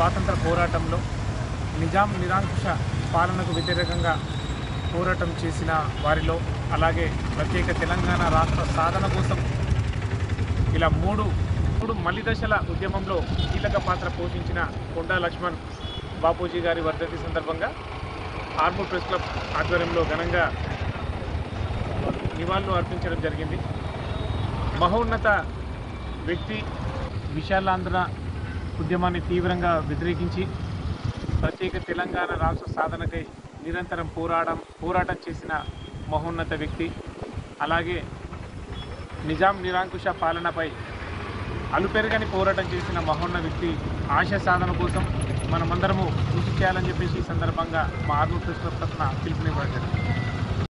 స్వాతంత్ర పోరాటంలో నిజాం నిరాంకుశ పాలనకు వ్యతిరేకంగా పోరాటం చేసిన వారిలో అలాగే ప్రత్యేక తెలంగాణ రాష్ట్ర సాధన కోసం ఇలా మూడు మూడు మలిదశల ఉద్యమంలో కీలక పాత్ర పోషించిన కొండా లక్ష్మణ్ బాపూజీ గారి వర్ధంతి సందర్భంగా ఆర్మూర్ ప్రెస్ క్లబ్ ఆధ్వర్యంలో ఘనంగా నివాళులు అర్పించడం జరిగింది మహోన్నత వ్యక్తి విశాలాంధ్ర ఉద్యమాన్ని తీవ్రంగా వ్యతిరేకించి ప్రత్యేక తెలంగాణ రాష్ట్ర సాధనకై నిరంతరం పోరాటం పోరాటం చేసిన మహోన్నత వ్యక్తి అలాగే నిజాం నిరాంకుశ పాలనపై అలుపెరగని పోరాటం చేసిన మహోన్న వ్యక్తి ఆశయ సాధన కోసం మనమందరము కృషి చేయాలని చెప్పేసి ఈ సందర్భంగా మా ఆర్మూర్ ప్రెస్ క్లబ్ తరఫున పిలుపునివ్వడం జరిగింది